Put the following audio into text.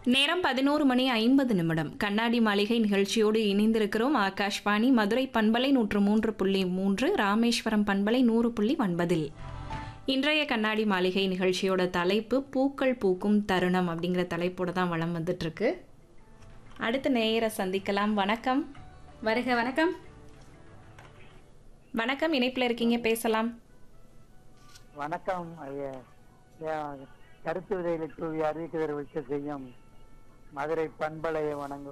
நேரம் பதினோரு மணி ஐம்பது நிமிடம் கண்ணாடி மாளிகை நிகழ்ச்சியோடு இணைந்திருக்கிறோம் ஆகாஷ்வாணி மதுரை பண்பலை நூற்று மூன்று புள்ளி மூன்று ராமேஸ்வரம் பண்பலை நூறு புள்ளி ஒன்பதில் இன்றைய கண்ணாடி மாளிகை நிகழ்ச்சியோட தலைப்பு பூக்கள் பூக்கும் தருணம் அப்படிங்கிற தலைப்போட தான் வளம் வந்துட்டு இருக்கு அடுத்த நேயரை சந்திக்கலாம் வணக்கம் வருக வணக்கம் வணக்கம் இணைப்பில் இருக்கீங்க பேசலாம் வணக்கம் ஐயா ஐயா, கருத்து விதைகளை தூவி அறிவிக்குதல் வைக்க செய்யும் மதுரை பண்பலையை வணங்கும்